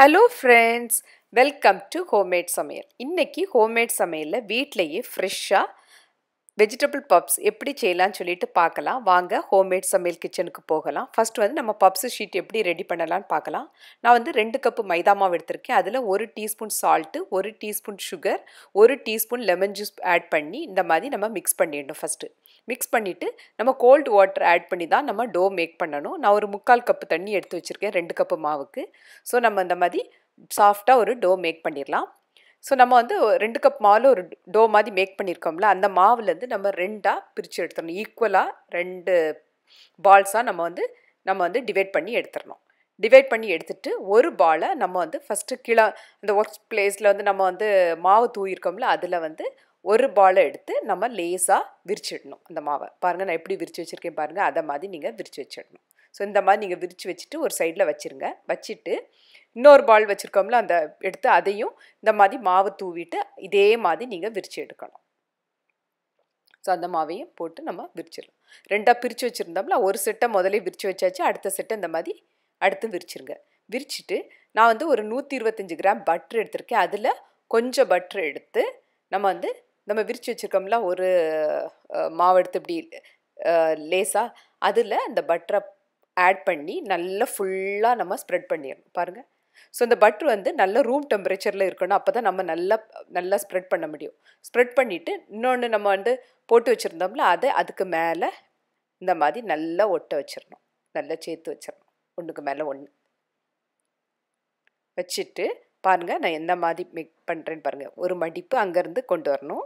hello friends welcome to homemade சமையல் இன்னைக்கு homemade சமையலில் வீட்டிலையே ஃப்ரெஷ்ஷாக வெஜிடபிள் பப்ஸ் எப்படி செய்யலாம்னு சொல்லிட்டு பார்க்கலாம் வாங்க ஹோம்மேட் சமையல் கிச்சனுக்கு போகலாம் ஃபர்ஸ்ட் வந்து நம்ம பப்ஸ் ஷீட் எப்படி ரெடி பண்ணலாம்னு பார்க்கலாம் நான் வந்து ரெண்டு கப்பு மைதா மாவு எடுத்திருக்கேன் அதில் ஒரு டீஸ்பூன் சால்ட்டு ஒரு டீஸ்பூன் சுகர் ஒரு டீஸ்பூன் லெமன் ஜூஸ் ஆட் பண்ணி இந்த மாதிரி நம்ம மிக்ஸ் பண்ணிடணும் ஃபஸ்ட்டு மிக்ஸ் பண்ணிவிட்டு நம்ம கோல்டு வாட்டர் ஆட் பண்ணி தான் நம்ம டோ மேக் பண்ணணும் நான் ஒரு முக்கால் கப்பு தண்ணி எடுத்து வச்சுருக்கேன் ரெண்டு கப்பு மாவுக்கு ஸோ நம்ம இந்த மாதிரி சாஃப்டாக ஒரு டோ மேக் பண்ணிடலாம் ஸோ நம்ம வந்து ரெண்டு கப் மாவில் ஒரு டோ மாதிரி மேக் பண்ணியிருக்கோம்ல அந்த மாவுலேருந்து நம்ம ரெண்டாக பிரித்து எடுத்துடணும் ஈக்குவலாக ரெண்டு பால்ஸாக நம்ம வந்து நம்ம வந்து டிவைட் பண்ணி எடுத்துடணும் டிவைட் பண்ணி எடுத்துட்டு ஒரு பாலை நம்ம வந்து ஃபஸ்ட்டு கீழே அந்த ஒர்க் பிளேஸில் வந்து நம்ம வந்து மாவு தூயிருக்கோம்ல அதில் வந்து ஒரு பாலை எடுத்து நம்ம லேஸாக விரிச்சிடணும் அந்த மாவை பாருங்கள் நான் எப்படி விரித்து வச்சுருக்கேன் பாருங்கள் அதை மாதிரி நீங்கள் விரித்து வச்சிடணும் ஸோ இந்த மாதிரி நீங்கள் விரித்து வச்சுட்டு ஒரு சைடில் வச்சுருங்க வச்சுட்டு இன்னொரு பால் வச்சுருக்கோம்ல அந்த எடுத்து அதையும் இந்த மாதிரி மாவு தூவிட்டு இதே மாதிரி நீங்கள் விரித்து எடுக்கணும் ஸோ அந்த மாவையும் போட்டு நம்ம விரிச்சிடலாம் ரெண்டாக பிரித்து வச்சுருந்தோம்ல ஒரு செட்டை முதலே விரித்து வச்சாச்சு அடுத்த செட்டை இந்த மாதிரி அடுத்து விரிச்சிருங்க விரிச்சிட்டு நான் வந்து ஒரு நூற்றி இருபத்தஞ்சி கிராம் பட்ரு எடுத்திருக்கேன் அதில் கொஞ்சம் பட்ரு எடுத்து நம்ம வந்து நம்ம விரித்து வச்சுருக்கோம்ல ஒரு மாவு எடுத்து இப்படி லேஸாக அதில் இந்த பட்டரை ஆட் பண்ணி நல்லா ஃபுல்லாக நம்ம ஸ்ப்ரெட் பண்ணிடணும் பாருங்கள் ஸோ இந்த பட்ரு வந்து நல்ல ரூம் டெம்பரேச்சரில் இருக்கணும் அப்போ தான் நம்ம நல்லா நல்லா ஸ்ப்ரெட் பண்ண முடியும் ஸ்ப்ரெட் பண்ணிவிட்டு இன்னொன்று நம்ம வந்து போட்டு வச்சுருந்தோம்ல அதை அதுக்கு மேலே இந்த மாதிரி நல்லா ஒட்ட வச்சிடணும் நல்லா சேர்த்து வச்சிடணும் ஒன்றுக்கு மேலே ஒன்று வச்சுட்டு பாருங்கள் நான் எந்த மாதிரி மேக் பண்ணுறேன்னு பாருங்கள் ஒரு மடிப்பு அங்கேருந்து கொண்டு வரணும்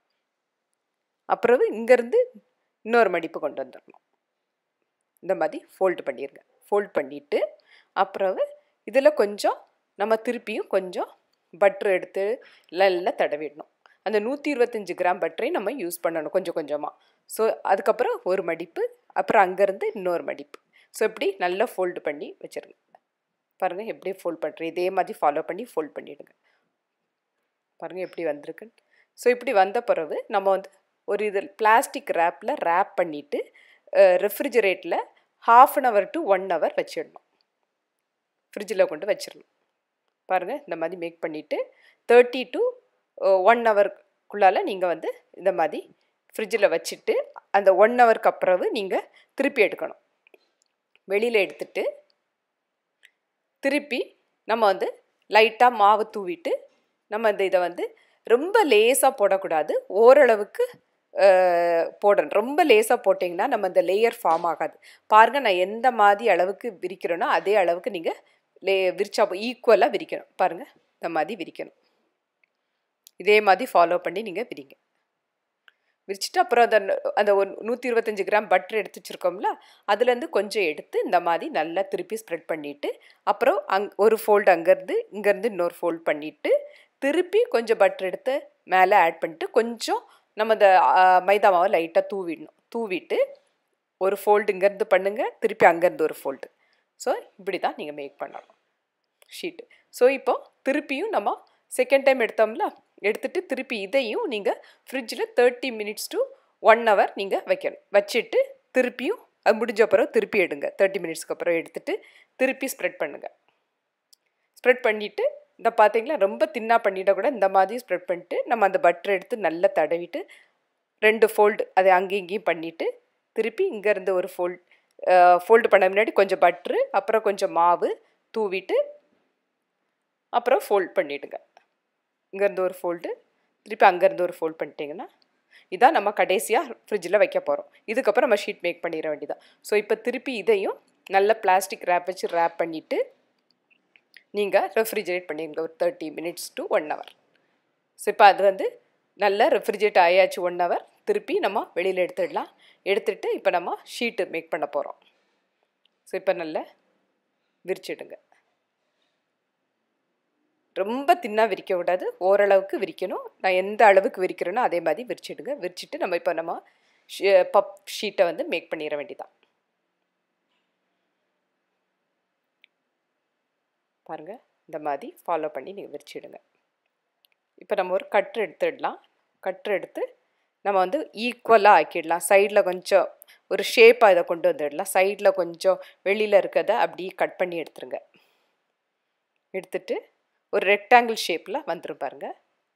அப்புறம் இங்கேருந்து இன்னொரு மடிப்பு கொண்டு வந்துடணும் இந்த மாதிரி ஃபோல்டு பண்ணிடுங்க ஃபோல்ட் பண்ணிவிட்டு அப்புறம் இதில் கொஞ்சம் நம்ம திருப்பியும் கொஞ்சம் பட்ரு எடுத்து நல்லா தடவிடணும் அந்த நூற்றி இருபத்தஞ்சி கிராம் பட்டரையும் நம்ம யூஸ் பண்ணணும் கொஞ்சம் கொஞ்சமாக ஸோ அதுக்கப்புறம் ஒரு மடிப்பு அப்புறம் அங்கேருந்து இன்னொரு மடிப்பு ஸோ இப்படி நல்லா ஃபோல்டு பண்ணி வச்சுருங்க பாருங்கள் எப்படி ஃபோல்ட் பண்ணுறேன் இதே மாதிரி ஃபாலோ பண்ணி ஃபோல்ட் பண்ணிவிடுங்க பாருங்கள் எப்படி வந்திருக்குன்னு ஸோ இப்படி வந்த பிறகு நம்ம வந்து ஒரு இது பிளாஸ்டிக் ரேப்பில் ரேப் பண்ணிவிட்டு ரெஃப்ரிஜரேட்டில் half an hour to one hour வச்சிடணும் ஃப்ரிட்ஜில் கொண்டு வச்சிடணும் பாருங்கள் இந்த மாதிரி மேக் பண்ணிவிட்டு தேர்ட்டி டு ஒன் ஹவர்க்குள்ளால் நீங்கள் வந்து இந்த மாதிரி ஃப்ரிட்ஜில் வச்சுட்டு அந்த ஒன் ஹவருக்கு அப்புறம் நீங்கள் திருப்பி எடுக்கணும் வெளியில் எடுத்துட்டு திருப்பி நம்ம வந்து லைட்டாக மாவு தூவிட்டு நம்ம இந்த இதை வந்து ரொம்ப லேஸாக போடக்கூடாது ஓரளவுக்கு போடணும் ரொம்ப லேஸாக போட்டிங்கன்னா நம்ம இந்த லேயர் ஃபார்ம் ஆகாது பாருங்கள் நான் எந்த மாதிரி அளவுக்கு விரிக்கிறேனோ அதே அளவுக்கு நீங்கள் லே விரிச்சா ஈக்குவலாக விரிக்கணும் பாருங்கள் இந்த மாதிரி விரிக்கணும் இதே மாதிரி ஃபாலோ பண்ணி நீங்கள் விரிங்க விரிச்சிட்டு அப்புறம் அந்த அந்த ஒரு நூற்றி இருபத்தஞ்சி கிராம் பட்டர் எடுத்து வச்சுருக்கோம்ல அதுலேருந்து கொஞ்சம் எடுத்து இந்த மாதிரி நல்லா திருப்பி ஸ்ப்ரெட் பண்ணிவிட்டு அப்புறம் அங் ஒரு ஃபோல்டு அங்கேருந்து இங்கேருந்து இன்னொரு ஃபோல்ட் பண்ணிவிட்டு திருப்பி கொஞ்சம் பட்டர் எடுத்து மேலே ஆட் பண்ணிட்டு கொஞ்சம் நம்ம இந்த மைதா மாவை லைட்டாக தூவிடணும் தூவிட்டு ஒரு ஃபோல்டு இங்கேருந்து பண்ணுங்கள் திருப்பி அங்கேருந்து ஒரு ஃபோல்டு ஸோ இப்படி தான் நீங்கள் மேக் பண்ணணும் ஷீட்டு ஸோ இப்போ திருப்பியும் நம்ம செகண்ட் டைம் எடுத்தோம்ல எடுத்துகிட்டு திருப்பி இதையும் நீங்கள் ஃப்ரிட்ஜில் thirty minutes to one hour நீங்கள் வைக்கணும் வச்சுட்டு திருப்பியும் அது முடிஞ்ச அப்புறம் திருப்பி எடுங்க தேர்ட்டி மினிட்ஸ்க்கு அப்புறம் எடுத்துகிட்டு திருப்பி ஸ்ப்ரெட் பண்ணுங்கள் ஸ்ப்ரெட் பண்ணிவிட்டு இந்த பார்த்தீங்களா ரொம்ப தின்னாக பண்ணிடக்கூட இந்த மாதிரி ஸ்ப்ரெட் பண்ணிட்டு நம்ம அந்த பட்டர் எடுத்து நல்லா தடவிட்டு ரெண்டு ஃபோல்டு அதை அங்கேயும் இங்கேயும் பண்ணிவிட்டு திருப்பி இங்கேருந்து ஒரு ஃபோல்ட் ஃபோல்டு பண்ண முன்னாடி கொஞ்சம் பட்ரு அப்புறம் கொஞ்சம் மாவு தூவிட்டு அப்புறம் ஃபோல்ட் பண்ணிவிடுங்க இங்கேருந்து ஒரு ஃபோல்டு திருப்பி அங்கேருந்து ஒரு ஃபோல்ட் பண்ணிட்டீங்கன்னா இதான் நம்ம கடைசியாக ஃப்ரிட்ஜில் வைக்க போகிறோம் இதுக்கப்புறம் நம்ம ஷீட் மேக் பண்ணிட வேண்டியதான் ஸோ இப்போ திருப்பி இதையும் நல்ல பிளாஸ்டிக் ரேப் வச்சு ரேப் பண்ணிவிட்டு நீங்கள் ரெஃப்ரிஜரேட் பண்ணிடுங்க ஒரு thirty minutes to one hour so இப்போ அது வந்து நல்லா ரெஃப்ரிஜரேட் ஆயாச்சு ஒன் ஹவர் திருப்பி நம்ம வெளியில் எடுத்துடலாம் எடுத்துகிட்டு இப்போ நம்ம ஷீட்டு மேக் பண்ண போகிறோம் ஸோ இப்போ நல்லா விரிச்சிடுங்க ரொம்ப தின்னாக விரிக்க விடாது ஓரளவுக்கு விரிக்கணும் நான் எந்த அளவுக்கு விரிக்கிறேனோ அதே மாதிரி விரிச்சிடுங்க விரிச்சிட்டு நம்ம இப்போ நம்ம பப் ஷீட்டை வந்து மேக் பண்ணிட வேண்டியதான் பாருங்கள் இந்த மாதிரி ஃபாலோ பண்ணி நீங்கள் விரிச்சிடுங்க இப்போ நம்ம ஒரு கட்ரு எடுத்துடலாம் கட்ரு எடுத்து நம்ம வந்து ஈக்குவலாக ஆக்கிடலாம் சைடில் கொஞ்சம் ஒரு ஷேப்பாக இதை கொண்டு வந்துடலாம் சைடில் கொஞ்சம் வெளியில் இருக்கிறத அப்படியே கட் பண்ணி எடுத்துருங்க எடுத்துட்டு ஒரு ரெக்டாங்கிள் ஷேப்பில் வந்துடும் பாருங்க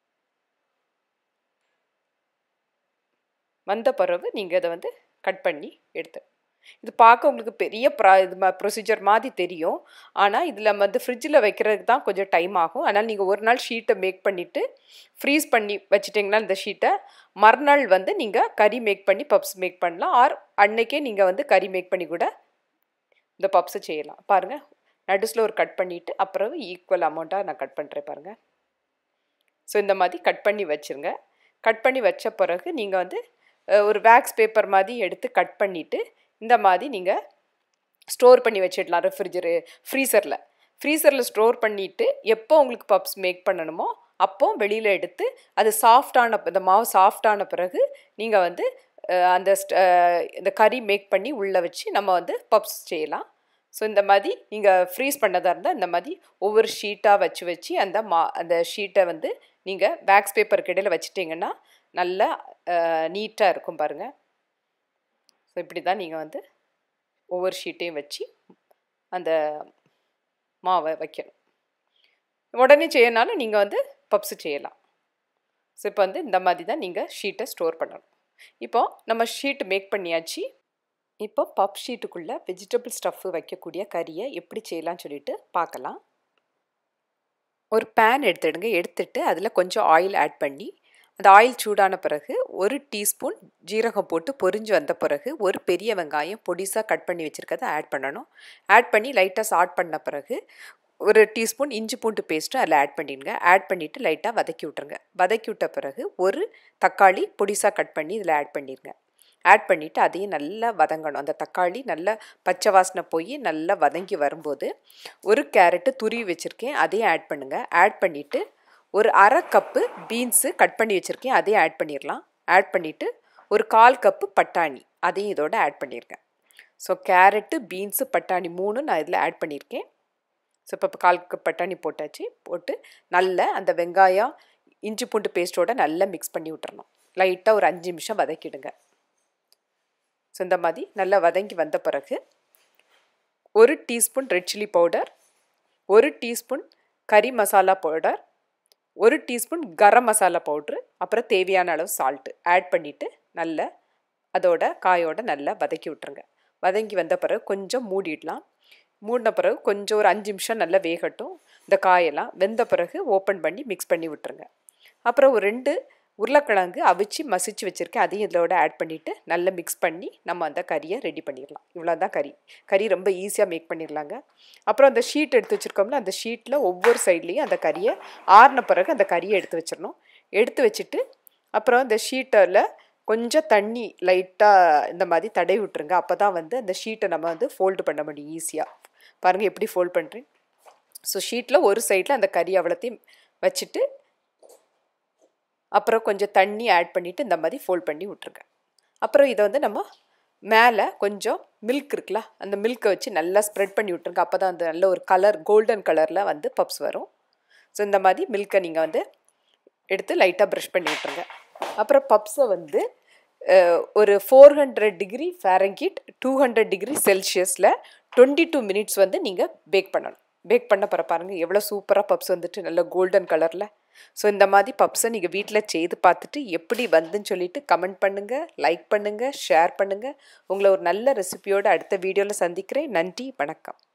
வந்த பிறகு நீங்கள் அதை வந்து கட் பண்ணி எடுத்து இது பார்க்க உங்களுக்கு பெரிய ப்ரா இது ப்ரொசீஜர் மாதிரி தெரியும் ஆனால் இதில் வந்து ஃப்ரிட்ஜில் வைக்கிறதுக்கு தான் கொஞ்சம் டைம் ஆகும் அதனால் நீங்கள் ஒரு நாள் ஷீட்டை மேக் பண்ணிவிட்டு ஃப்ரீஸ் பண்ணி வச்சிட்டிங்கன்னா இந்த ஷீட்டை மறுநாள் வந்து நீங்கள் கறி மேக் பண்ணி பப்ஸ் மேக் பண்ணலாம் ஆர் அன்னைக்கே நீங்கள் வந்து கறி மேக் பண்ணி கூட இந்த பப்ஸை செய்யலாம் பாருங்கள் நடுஸில் ஒரு கட் பண்ணிவிட்டு அப்புறம் ஈக்குவல் அமௌண்ட்டாக நான் கட் பண்ணுறேன் பாருங்கள் ஸோ இந்த மாதிரி கட் பண்ணி வச்சுருங்க கட் பண்ணி வச்ச பிறகு நீங்கள் வந்து ஒரு வேக்ஸ் பேப்பர் மாதிரி எடுத்து கட் பண்ணிவிட்டு இந்த மாதிரி நீங்கள் ஸ்டோர் பண்ணி வச்சிடலாம் ரெஃப்ரிஜரு ஃப்ரீசரில் ஃப்ரீசரில் ஸ்டோர் பண்ணிவிட்டு எப்போ உங்களுக்கு பப்ஸ் மேக் பண்ணணுமோ அப்போ வெளியில் எடுத்து அது சாஃப்டான இந்த மாவு சாஃப்டான பிறகு நீங்கள் வந்து அந்த இந்த கறி மேக் பண்ணி உள்ளே வச்சு நம்ம வந்து பப்ஸ் செய்யலாம் ஸோ இந்த மாதிரி நீங்கள் ஃப்ரீஸ் பண்ணதாக இருந்தால் இந்த மாதிரி ஒவ்வொரு ஷீட்டாக வச்சு வச்சு அந்த மா அந்த ஷீட்டை வந்து நீங்கள் வேக்ஸ் பேப்பருக்கு இடையில் வச்சிட்டிங்கன்னா நல்லா நீட்டாக இருக்கும் பாருங்கள் ஸோ இப்படி தான் நீங்கள் வந்து ஒவ்வொரு ஷீட்டையும் வச்சு அந்த மாவை வைக்கணும் உடனே செய்யனாலும் நீங்கள் வந்து பப்ஸு செய்யலாம் ஸோ இப்போ வந்து இந்த மாதிரி தான் நீங்கள் ஷீட்டை ஸ்டோர் பண்ணணும் இப்போ நம்ம ஷீட் மேக் பண்ணியாச்சு இப்போ பப் ஷீட்டுக்குள்ளே வெஜிடபிள் ஸ்டஃப்பு வைக்கக்கூடிய கறியை எப்படி செய்யலாம்னு சொல்லிட்டு பார்க்கலாம் ஒரு பேன் எடுத்துடுங்க எடுத்துட்டு அதில் கொஞ்சம் ஆயில் ஆட் பண்ணி அந்த ஆயில் சூடான பிறகு ஒரு டீஸ்பூன் ஜீரகம் போட்டு பொரிஞ்சு வந்த பிறகு ஒரு பெரிய வெங்காயம் பொடிசாக கட் பண்ணி வச்சுருக்கதை ஆட் பண்ணணும் ஆட் பண்ணி லைட்டாக சாட் பண்ண பிறகு ஒரு டீஸ்பூன் இஞ்சி பூண்டு பேஸ்ட்டும் அதில் ஆட் பண்ணிடுங்க ஆட் பண்ணிவிட்டு லைட்டாக வதக்கி விட்ருங்க வதக்கி விட்ட பிறகு ஒரு தக்காளி பொடிசாக கட் பண்ணி இதில் ஆட் பண்ணிடுங்க ஆட் பண்ணிவிட்டு அதையும் நல்லா வதங்கணும் அந்த தக்காளி நல்லா பச்சை வாசனை போய் நல்லா வதங்கி வரும்போது ஒரு கேரட்டு துருவி வச்சுருக்கேன் அதையும் ஆட் பண்ணுங்கள் ஆட் பண்ணிவிட்டு ஒரு அரை கப்பு பீன்ஸு கட் பண்ணி வச்சுருக்கேன் அதையும் ஆட் பண்ணிடலாம் ஆட் பண்ணிவிட்டு ஒரு கால் கப்பு பட்டாணி அதையும் இதோட ஆட் பண்ணியிருக்கேன் ஸோ கேரட்டு பீன்ஸு பட்டாணி மூணு நான் இதில் ஆட் பண்ணியிருக்கேன் ஸோ இப்போ கால் கப் பட்டாணி போட்டாச்சு போட்டு நல்ல அந்த வெங்காயம் இஞ்சி பூண்டு பேஸ்ட்டோட நல்லா மிக்ஸ் பண்ணி விட்டுறணும் லைட்டாக ஒரு அஞ்சு நிமிஷம் வதக்கிடுங்க ஸோ இந்த மாதிரி நல்லா வதங்கி வந்த பிறகு ஒரு டீஸ்பூன் ரெட் சில்லி பவுடர் ஒரு டீஸ்பூன் கறி மசாலா பவுடர் ஒரு டீஸ்பூன் கரம் மசாலா பவுட்ரு அப்புறம் தேவையான அளவு சால்ட்டு ஆட் பண்ணிவிட்டு நல்லா அதோட காயோட நல்லா வதக்கி விட்ருங்க வதங்கி வந்த பிறகு கொஞ்சம் மூடிடலாம் மூடின பிறகு கொஞ்சம் ஒரு அஞ்சு நிமிஷம் நல்லா வேகட்டும் இந்த காயெல்லாம் வெந்த பிறகு ஓப்பன் பண்ணி மிக்ஸ் பண்ணி விட்டுருங்க அப்புறம் ஒரு ரெண்டு உருளைக்கிழங்கு அவிச்சு மசிச்சு வச்சுருக்கேன் அதையும் இதோட ஆட் பண்ணிவிட்டு நல்லா மிக்ஸ் பண்ணி நம்ம அந்த கறியை ரெடி பண்ணிடலாம் இவ்வளோ தான் கறி கறி ரொம்ப ஈஸியாக மேக் பண்ணிடலாங்க அப்புறம் அந்த ஷீட் எடுத்து வச்சுருக்கோம்ல அந்த ஷீட்டில் ஒவ்வொரு சைட்லேயும் அந்த கறியை ஆறின பிறகு அந்த கறியை எடுத்து வச்சிடணும் எடுத்து வச்சுட்டு அப்புறம் அந்த ஷீட்டில் கொஞ்சம் தண்ணி லைட்டாக இந்த மாதிரி தடவி விட்டுருங்க அப்போ தான் வந்து அந்த ஷீட்டை நம்ம வந்து ஃபோல்டு பண்ண முடியும் ஈஸியாக பாருங்கள் எப்படி ஃபோல்ட் பண்ணுறேன் ஸோ ஷீட்டில் ஒரு சைடில் அந்த கறி அவ்வளோத்தையும் வச்சுட்டு அப்புறம் கொஞ்சம் தண்ணி ஆட் பண்ணிவிட்டு இந்த மாதிரி ஃபோல்ட் பண்ணி விட்ருங்க அப்புறம் இதை வந்து நம்ம மேலே கொஞ்சம் மில்க் இருக்குல்ல அந்த மில்க்கை வச்சு நல்லா ஸ்ப்ரெட் பண்ணி விட்ருங்க அப்போ தான் அந்த நல்ல ஒரு கலர் கோல்டன் கலரில் வந்து பப்ஸ் வரும் ஸோ இந்த மாதிரி மில்க்கை நீங்கள் வந்து எடுத்து லைட்டாக ப்ரஷ் பண்ணி விட்ருங்க அப்புறம் பப்ஸை வந்து ஒரு four hundred degree Fahrenheit two hundred degree செல்சியஸில் டுவெண்ட்டி டூ மினிட்ஸ் வந்து நீங்கள் பேக் பண்ணணும் பேக் பண்ண பிற பாருங்கள் எவ்வளோ சூப்பராக பப்ஸ் வந்துட்டு நல்ல கோல்டன் கலரில் ஸோ இந்த மாதிரி பப்ஸை நீங்கள் வீட்டில் செய்து பார்த்துட்டு எப்படி வந்துன்னு சொல்லிட்டு கமெண்ட் பண்ணுங்கள் லைக் பண்ணுங்கள் ஷேர் பண்ணுங்கள் உங்களை ஒரு நல்ல ரெசிபியோடு அடுத்த வீடியோவில் சந்திக்கிறேன் நன்றி வணக்கம்